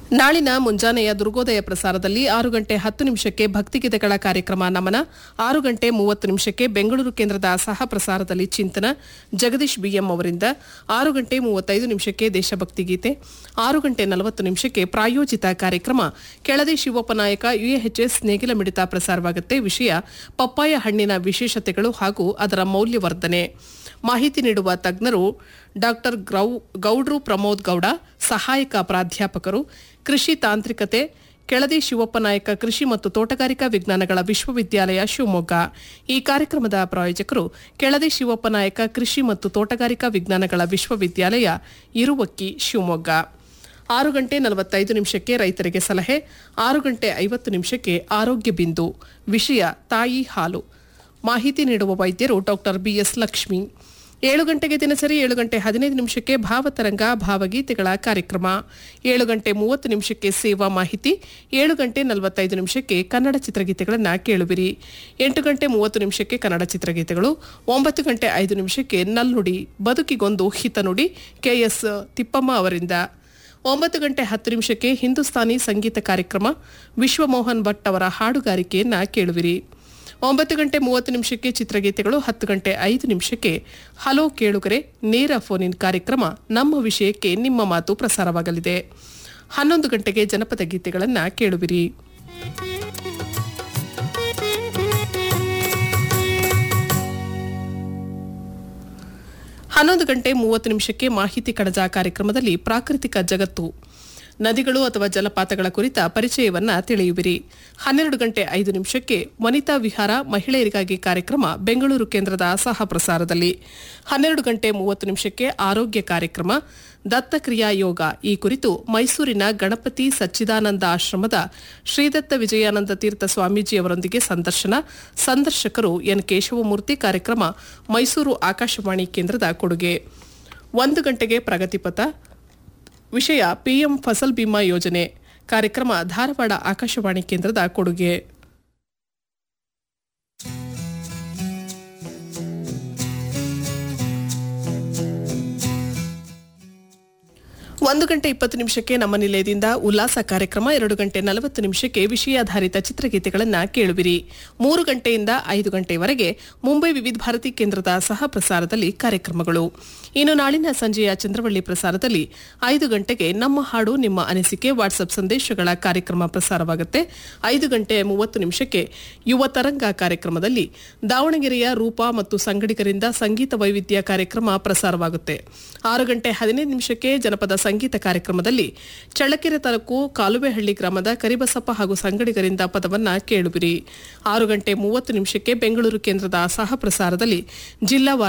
ನಾಳಿನ ಮುಂಜಾನೆಯ ದುರ್ಗೋದಯ ಪ್ರಸಾರದಲ್ಲಿ ಆರು ಗಂಟೆ ಹತ್ತು ನಿಮಿಷಕ್ಕೆ ಭಕ್ತಿಗೀತೆಗಳ ಕಾರ್ಯಕ್ರಮ ನಮನ ಆರು ಗಂಟೆ ಮೂವತ್ತು ನಿಮಿಷಕ್ಕೆ ಬೆಂಗಳೂರು ಕೇಂದ್ರದ ಸಹ ಪ್ರಸಾರದಲ್ಲಿ ಚಿಂತನ ಜಗದೀಶ್ ಬಿಎಂ ಅವರಿಂದ ಆರು ಗಂಟೆ ಮೂವತ್ತೈದು ನಿಮಿಷಕ್ಕೆ ದೇಶಭಕ್ತಿ ಗೀತೆ ಆರು ಗಂಟೆ ನಲವತ್ತು ನಿಮಿಷಕ್ಕೆ ಪ್ರಾಯೋಜಿತ ಕಾರ್ಯಕ್ರಮ ಕೆಳದಿ ಶಿವಪ್ಪ ನಾಯಕ ಯುಎಎಚ್ಎಸ್ ನೇಗಿಲ ಮಿಡಿತ ಪ್ರಸಾರವಾಗುತ್ತೆ ವಿಷಯ ಪಪ್ಪಾಯ ಹಣ್ಣಿನ ವಿಶೇಷತೆಗಳು ಹಾಗೂ ಅದರ ಮೌಲ್ಯವರ್ಧನೆ ಮಾಹಿತಿ ನೀಡುವ ತಜ್ಞರು ಡಾಕ್ಟರ್ ಗೌಡ್ರು ಪ್ರಮೋದ್ ಗೌಡ ಸಹಾಯಕ ಪ್ರಾಧ್ಯಾಪಕರು ಕೃಷಿ ತಾಂತ್ರಿಕತೆ ಕೆಳದಿ ಶಿವಪ್ಪ ನಾಯಕ ಕೃಷಿ ಮತ್ತು ತೋಟಗಾರಿಕಾ ವಿಜ್ಞಾನಗಳ ವಿಶ್ವವಿದ್ಯಾಲಯ ಶಿವಮೊಗ್ಗ ಈ ಕಾರ್ಯಕ್ರಮದ ಪ್ರಾಯೋಜಕರು ಕೆಳದಿ ಶಿವಪ್ಪ ನಾಯಕ ಕೃಷಿ ಮತ್ತು ತೋಟಗಾರಿಕಾ ವಿಜ್ಞಾನಗಳ ವಿಶ್ವವಿದ್ಯಾಲಯ ಇರುವಕ್ಕಿ ಶಿವಮೊಗ್ಗ ಆರು ಗಂಟೆ ನಲವತ್ತೈದು ನಿಮಿಷಕ್ಕೆ ರೈತರಿಗೆ ಸಲಹೆ ಆರು ಗಂಟೆ ಐವತ್ತು ನಿಮಿಷಕ್ಕೆ ಆರೋಗ್ಯ ಬಿಂದು ವಿಷಯ ತಾಯಿ ಹಾಲು ಮಾಹಿತಿ ನೀಡುವ ವೈದ್ಯರು ಡಾಕ್ಟರ್ ಬಿಎಸ್ ಲಕ್ಷ್ಮಿ ಏಳು ಗಂಟೆಗೆ ದಿನಸರಿ ಏಳು ಗಂಟೆ ಹದಿನೈದು ನಿಮಿಷಕ್ಕೆ ಭಾವತರಂಗ ಭಾವಗೀತೆಗಳ ಕಾರ್ಯಕ್ರಮ ಏಳು ಗಂಟೆ ಮೂವತ್ತು ನಿಮಿಷಕ್ಕೆ ಸೇವಾ ಮಾಹಿತಿ ಏಳು ಗಂಟೆ ನಲವತ್ತೈದು ನಿಮಿಷಕ್ಕೆ ಕನ್ನಡ ಚಿತ್ರಗೀತೆಗಳನ್ನು ಕೇಳುವಿರಿ ಎಂಟು ಗಂಟೆ ಮೂವತ್ತು ನಿಮಿಷಕ್ಕೆ ಕನ್ನಡ ಚಿತ್ರಗೀತೆಗಳು ಒಂಬತ್ತು ಗಂಟೆ ಐದು ನಿಮಿಷಕ್ಕೆ ನಲ್ನುಡಿ ಬದುಕಿಗೊಂದು ಹಿತನುಡಿ ಕೆಎಸ್ ತಿಪ್ಪಮ್ಮ ಅವರಿಂದ ಒಂಬತ್ತು ಗಂಟೆ ಹತ್ತು ನಿಮಿಷಕ್ಕೆ ಹಿಂದೂಸ್ತಾನಿ ಸಂಗೀತ ಕಾರ್ಯಕ್ರಮ ವಿಶ್ವಮೋಹನ್ ಭಟ್ ಅವರ ಹಾಡುಗಾರಿಕೆಯನ್ನ ಕೇಳುವಿರಿ ಒಂಬತ್ತು ಗಂಟೆ ಮೂವತ್ತು ನಿಮಿಷಕ್ಕೆ ಚಿತ್ರಗೀತೆಗಳು ಹತ್ತು ಗಂಟೆ ಐದು ನಿಮಿಷಕ್ಕೆ ಹಲೋ ಕೇಳುಗರೆ ನೇರ ಫೋನ್ ಇನ್ ಕಾರ್ಯಕ್ರಮ ನಮ್ಮ ವಿಷಯಕ್ಕೆ ನಿಮ್ಮ ಮಾತು ಪ್ರಸಾರವಾಗಲಿದೆ ಹನ್ನೊಂದು ಗಂಟೆಗೆ ಜನಪದ ಗೀತೆಗಳನ್ನು ಕೇಳುವಿರಿ ಹನ್ನೊಂದು ಗಂಟೆ ಮೂವತ್ತು ನಿಮಿಷಕ್ಕೆ ಮಾಹಿತಿ ಕಡಜ ಕಾರ್ಯಕ್ರಮದಲ್ಲಿ ಪ್ರಾಕೃತಿಕ ಜಗತ್ತು ನದಿಗಳು ಅಥವಾ ಜಲಪಾತಗಳ ಕುರಿತ ಪರಿಚಯವನ್ನ ತಿಳಿಯುವಿರಿ ಹನ್ನೆರಡು ಗಂಟೆ ಐದು ನಿಮಿಷಕ್ಕೆ ವನಿತಾ ವಿಹಾರ ಮಹಿಳೆಯರಿಗಾಗಿ ಕಾರ್ಯಕ್ರಮ ಬೆಂಗಳೂರು ಕೇಂದ್ರದ ಸಹ ಪ್ರಸಾರದಲ್ಲಿ ಹನ್ನೆರಡು ಗಂಟೆ ಮೂವತ್ತು ನಿಮಿಷಕ್ಕೆ ಆರೋಗ್ಯ ಕಾರ್ಯಕ್ರಮ ದತ್ತಕ್ರಿಯಾ ಯೋಗ ಈ ಕುರಿತು ಮೈಸೂರಿನ ಗಣಪತಿ ಸಚ್ಚಿದಾನಂದ ಆಶ್ರಮದ ಶ್ರೀದತ್ತ ವಿಜಯಾನಂದ ತೀರ್ಥ ಸ್ವಾಮೀಜಿ ಅವರೊಂದಿಗೆ ಸಂದರ್ಶನ ಸಂದರ್ಶಕರು ಎನ್ ಕೇಶವಮೂರ್ತಿ ಕಾರ್ಯಕ್ರಮ ಮೈಸೂರು ಆಕಾಶವಾಣಿ ಕೇಂದ್ರದ ಕೊಡುಗೆ ಒಂದು ಗಂಟೆಗೆ ಪ್ರಗತಿಪಥ ವಿಷಯ ಪಿಎಂ ಫಸಲ್ ಬಿಮಾ ಯೋಜನೆ ಕಾರ್ಯಕ್ರಮ ಧಾರವಾಡ ಆಕಾಶವಾಣಿ ಕೇಂದ್ರದ ಕೊಡುಗೆ ಒಂದು ಗಂಟೆ ಇಪ್ಪತ್ತು ನಿಮಿಷಕ್ಕೆ ನಮ್ಮ ನಿಲಯದಿಂದ ಉಲ್ಲಾಸ ಕಾರ್ಯಕ್ರಮ ಎರಡು ಗಂಟೆ ನಲವತ್ತು ನಿಮಿಷಕ್ಕೆ ವಿಷಯಾಧಾರಿತ ಚಿತ್ರಗೀತೆಗಳನ್ನು ಕೇಳುವಿರಿ ಮೂರು ಗಂಟೆಯಿಂದ ಐದು ಗಂಟೆಯವರೆಗೆ ಮುಂಬೈ ವಿವಿಧ ಭಾರತಿ ಕೇಂದ್ರದ ಸಹ ಪ್ರಸಾರದಲ್ಲಿ ಕಾರ್ಯಕ್ರಮಗಳು ಇನ್ನು ನಾಳಿನ ಸಂಜೆಯ ಚಂದ್ರವಳ್ಳಿ ಪ್ರಸಾರದಲ್ಲಿ ಐದು ಗಂಟೆಗೆ ನಮ್ಮ ಹಾಡು ನಿಮ್ಮ ಅನಿಸಿಕೆ ವಾಟ್ಸ್ಆಪ್ ಸಂದೇಶಗಳ ಕಾರ್ಯಕ್ರಮ ಪ್ರಸಾರವಾಗುತ್ತೆ ಐದು ಗಂಟೆ ಮೂವತ್ತು ನಿಮಿಷಕ್ಕೆ ಯುವ ತರಂಗ ಕಾರ್ಯಕ್ರಮದಲ್ಲಿ ದಾವಣಗೆರೆಯ ರೂಪ ಮತ್ತು ಸಂಗಡಿಗರಿಂದ ಸಂಗೀತ ವೈವಿಧ್ಯ ಕಾರ್ಯಕ್ರಮ ಪ್ರಸಾರವಾಗುತ್ತೆ ಆರು ಗಂಟೆ ಹದಿನೈದು ನಿಮಿಷಕ್ಕೆ ಜನಪದ ಸಂಗೀತ ಕಾರ್ಯಕ್ರಮದಲ್ಲಿ ಚಳ್ಳಕೆರೆ ತಾಲೂಕು ಕಾಲುವೆಹಳ್ಳಿ ಗ್ರಾಮದ ಕರಿಬಸಪ್ಪ ಹಾಗೂ ಸಂಗಡಿಗರಿಂದ ಪದವನ್ನ ಕೇಳುವಿರಿ ಆರು ಗಂಟೆ ಮೂವತ್ತು ನಿಮಿಷಕ್ಕೆ ಬೆಂಗಳೂರು ಕೇಂದ್ರದ ಸಹ ಪ್ರಸಾರದಲ್ಲಿ ಜಿಲ್ಲಾ